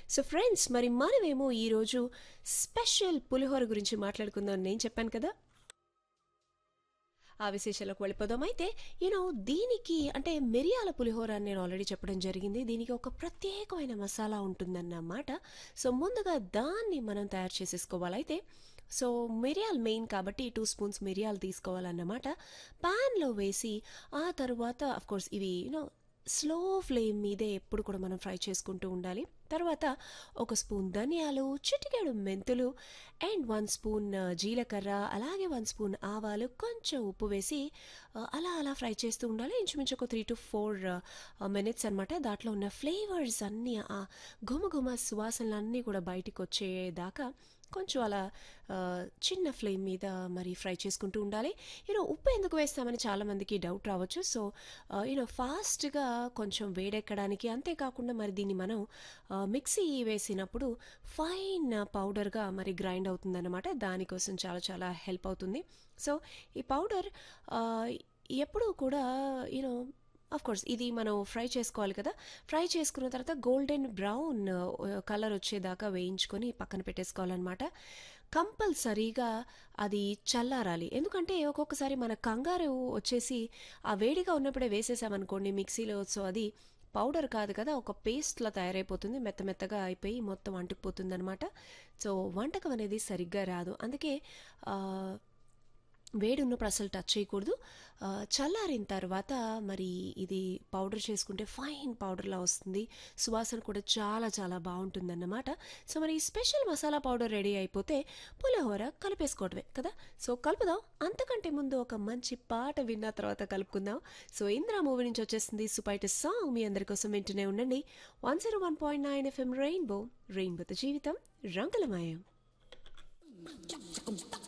so friends మరి మనమేమో ఈరోజు స్పెషల్ పులిహోర గురించి మాట్లాడుకుందాం అని నేను చెప్పాను కదా ఆ విశేషాలకు వెళ్ళిపోదాం అయితే యూనో దీనికి అంటే మిరియాల పులిహోర అని నేను ఆల్రెడీ చెప్పడం జరిగింది దీనికి ఒక ప్రత్యేకమైన మసాలా ఉంటుందన్నమాట సో ముందుగా దాన్ని మనం తయారు చేసేసుకోవాలి అయితే సో మిరియాలు మెయిన్ కాబట్టి టూ స్పూన్స్ మిరియాలు తీసుకోవాలన్నమాట ప్యాన్లో వేసి ఆ తర్వాత కోర్స్ ఇవి యూనో స్లో ఫ్లేమ్ మీదే ఎప్పుడు కూడా మనం ఫ్రై చేసుకుంటూ ఉండాలి తర్వాత ఒక స్పూన్ ధనియాలు చిటికెడు మెంతులు అండ్ వన్ స్పూన్ ఆ, జీలకర్ర అలాగే వన్ స్పూన్ ఆవాలు కొంచెం ఉప్పు వేసి ఆ, అలా అలా ఫ్రై చేస్తూ ఉండాలి ఇంచుమించు ఒక త్రీ టు ఫోర్ మినిట్స్ అనమాట దాంట్లో ఉన్న ఫ్లేవర్స్ అన్నీ ఆ ఘుమఘుమ సువాసనలు అన్నీ కూడా బయటికి వచ్చేదాకా కొంచెం అలా ఆ, చిన్న ఫ్లేమ్ మీద మరి ఫ్రై చేసుకుంటూ ఉండాలి యూనో ఉప్పు ఎందుకు వేస్తామని చాలామందికి డౌట్ రావచ్చు సో యూనో ఫాస్ట్గా కొంచెం వేడెక్కడానికి అంతేకాకుండా మరి దీన్ని మనం ఆ, మిక్సీ వేసినప్పుడు ఫైన్ పౌడర్గా మరి గ్రైండ్ అవుతుందన్నమాట దానికోసం చాలా చాలా హెల్ప్ అవుతుంది సో ఈ పౌడర్ ఎప్పుడూ కూడా యూనో ఆఫ్ కోర్స్ ఇది మనం ఫ్రై చేసుకోవాలి కదా ఫ్రై చేసుకున్న తర్వాత గోల్డెన్ బ్రౌన్ కలర్ వచ్చేదాకా వేయించుకొని పక్కన పెట్టేసుకోవాలన్నమాట కంపల్సరీగా అది చల్లారాలి ఎందుకంటే ఒక్కొక్కసారి మన కంగారు వచ్చేసి ఆ వేడిగా ఉన్నప్పుడే వేసేసామనుకోండి మిక్సీలో సో అది పౌడర్ కాదు కదా ఒక పేస్ట్లా తయారైపోతుంది మెత్త మెత్తగా అయిపోయి మొత్తం అంటుకుపోతుంది అనమాట సో వంటకం అనేది సరిగ్గా రాదు అందుకే ఆ, వేడి ఉన్నప్పుడు అసలు టచ్ చేయకూడదు ఆ, చల్లారిన తర్వాత మరి ఇది పౌడర్ చేసుకుంటే ఫైన్ పౌడర్లా వస్తుంది సువాసన కూడా చాలా చాలా బాగుంటుందన్నమాట సో మరి ఈ స్పెషల్ మసాలా పౌడర్ రెడీ అయిపోతే పులిహోర కలిపేసుకోవడమే కదా సో కలుపుదాం అంతకంటే ముందు ఒక మంచి పాట విన్న తర్వాత కలుపుకుందాం సో ఇంద్రా మూవీ నుంచి వచ్చేస్తుంది సుపైట సాంగ్ మీ అందరి కోసం వింటూనే ఉండండి one zero one point nine FM rainbow రెయిన్బోతో జీవితం రంగులమయం Chum, chum,